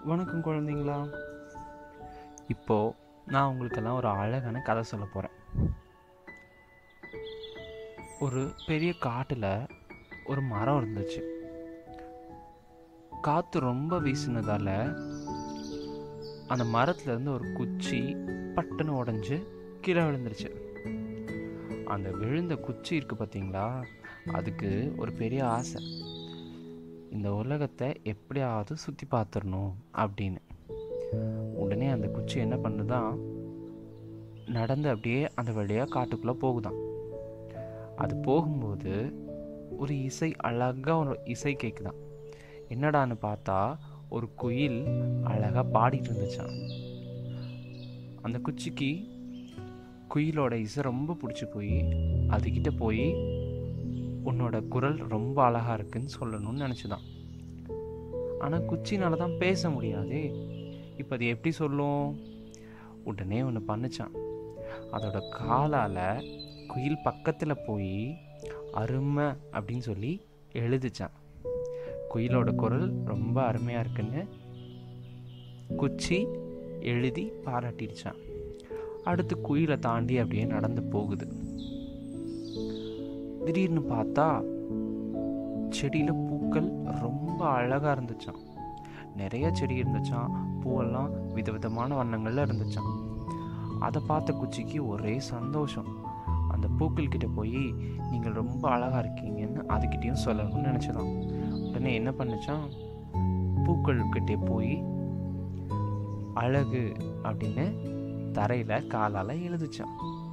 வணக்கம் குழந்தைங்களா இப்போது நான் உங்களுக்கெல்லாம் ஒரு அழகான கதை சொல்ல போகிறேன் ஒரு பெரிய காட்டில் ஒரு மரம் இருந்துச்சு காற்று ரொம்ப வீசினதால அந்த மரத்துலேருந்து ஒரு குச்சி பட்டுன்னு உடஞ்சி கீழே விழுந்துருச்சு அந்த விழுந்த குச்சி இருக்குது பார்த்தீங்களா அதுக்கு ஒரு பெரிய ஆசை இந்த உலகத்தை எப்படியாவது சுற்றி பார்த்துடணும் அப்படின்னு உடனே அந்த குச்சி என்ன பண்ணுதான் நடந்து அப்படியே அந்த வழியாக காட்டுக்குள்ளே போகுதான் அது போகும்போது ஒரு இசை அழகாக ஒரு இசை கேட்குதான் என்னடான்னு பார்த்தா ஒரு குயில் அழகாக பாடிட்டு இருந்துச்சான் அந்த குச்சிக்கு குயிலோட இசை ரொம்ப பிடிச்சி போய் அதுக்கிட்ட போய் உன்னோட குரல் ரொம்ப அழகா இருக்குன்னு சொல்லணும்னு நினச்சிதான் ஆனால் குச்சினால தான் பேச முடியாதே இப்போ அது எப்படி சொல்லும் உடனே ஒன்று பண்ணுச்சான் அதோட காலால் குயில் பக்கத்தில் போய் அருமை அப்படின்னு சொல்லி எழுதுச்சான் குயிலோட குரல் ரொம்ப அருமையாக இருக்குன்னு குச்சி எழுதி பாராட்டிடுச்சான் அடுத்து குயிலை தாண்டி அப்படியே நடந்து போகுது திடீர்னு பார்த்தா செடியில் பூக்கள் ரொம்ப அழகாக இருந்துச்சான் நிறைய செடி இருந்துச்சான் பூவெல்லாம் விதவிதமான வண்ணங்களில் இருந்துச்சான் அதை பார்த்த குச்சிக்கு ஒரே சந்தோஷம் அந்த பூக்கள் கிட்ட போய் நீங்கள் ரொம்ப அழகாக இருக்கீங்கன்னு அதுக்கிட்டேயும் சொல்லணும்னு நினச்சதான் உடனே என்ன பண்ணுச்சான் பூக்கள் கிட்டே போய் அழகு அப்படின்னு தரையில் காலால் எழுதுச்சான்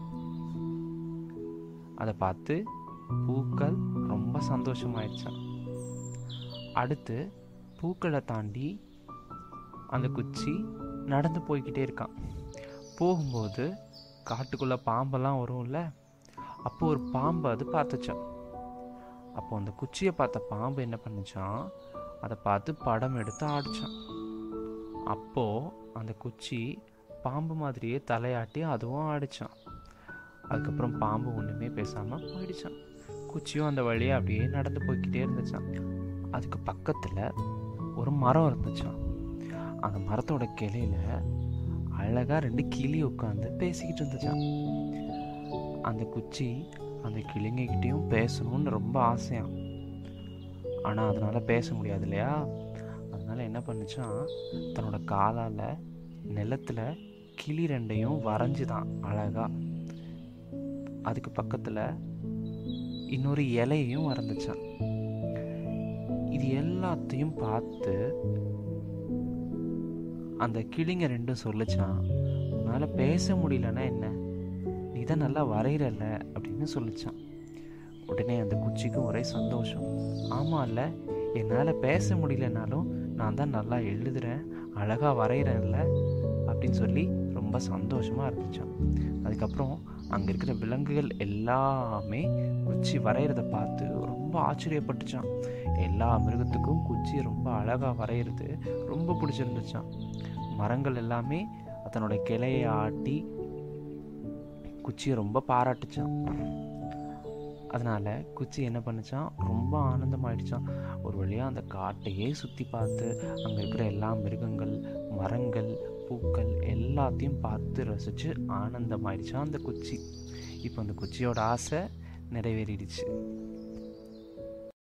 அதை பார்த்து பூக்கள் ரொம்ப சந்தோஷமாயிடுச்சான் அடுத்து பூக்களை தாண்டி அந்த குச்சி நடந்து போய்கிட்டே இருக்கான் போகும்போது காட்டுக்குள்ளே பாம்பெல்லாம் வரும்ல அப்போ ஒரு பாம்பு அது பார்த்துச்சான் அப்போ அந்த குச்சியை பார்த்த பாம்பு என்ன பண்ணுச்சான் அதை பார்த்து படம் எடுத்து ஆடிச்சான் அப்போது அந்த குச்சி பாம்பு மாதிரியே தலையாட்டி அதுவும் ஆடிச்சான் அதுக்கப்புறம் பாம்பு ஒன்றுமே பேசாமல் போயிடுச்சான் குச்சியும் அந்த வழியாக அப்படியே நடந்து போய்கிட்டே இருந்துச்சான் அதுக்கு பக்கத்தில் ஒரு மரம் இருந்துச்சான் அந்த மரத்தோட கிளையில அழகாக ரெண்டு கிளி உட்காந்து பேசிக்கிட்டு இருந்துச்சான் அந்த குச்சி அந்த கிளிங்ககிட்டையும் பேசணும்னு ரொம்ப ஆசையான் ஆனால் அதனால் பேச முடியாது இல்லையா அதனால் என்ன பண்ணுச்சான் தன்னோட காலால் நிலத்தில் கிளி ரெண்டையும் வரைஞ்சுதான் அழகாக அதுக்கு பக்கத்தில் இன்னொரு இலையையும் வரைந்துச்சான் இது எல்லாத்தையும் பார்த்து அந்த கிளிங்க ரெண்டும் சொல்லுச்சான் உன்னால் பேச முடியலன்னா என்ன நீ தான் நல்லா வரைகிறல்ல அப்படின்னு சொல்லிச்சான் உடனே அந்த குச்சிக்கும் ஒரே சந்தோஷம் ஆமாம் இல்லை என்னால் பேச முடியலனாலும் நான் தான் நல்லா எழுதுகிறேன் அழகாக வரைகிறேன்ல அப்படின்னு சொல்லி ரொம்ப சந்தோஷமாக இருந்துச்சான் அதுக்கப்புறம் அங்கே இருக்கிற விலங்குகள் எல்லாமே குச்சி வரைகிறத பார்த்து ரொம்ப ஆச்சரியப்பட்டுச்சான் எல்லா மிருகத்துக்கும் குச்சி ரொம்ப அழகாக வரைகிறது ரொம்ப பிடிச்சிருந்துச்சான் மரங்கள் எல்லாமே அதனோட கிளையை ஆட்டி குச்சியை ரொம்ப பாராட்டுச்சான் அதனால் குச்சி என்ன பண்ணுச்சான் ரொம்ப ஆனந்தமாயிடுச்சான் ஒரு வழியாக அந்த காட்டையே சுற்றி பார்த்து அங்கே இருக்கிற எல்லா மிருகங்கள் மரங்கள் பூக்கள் எல்லாத்தையும் பார்த்து ரசித்து ஆனந்தமாயிடுச்சான் அந்த குச்சி இப்போ அந்த குச்சியோட ஆசை நிறைவேறிடுச்சு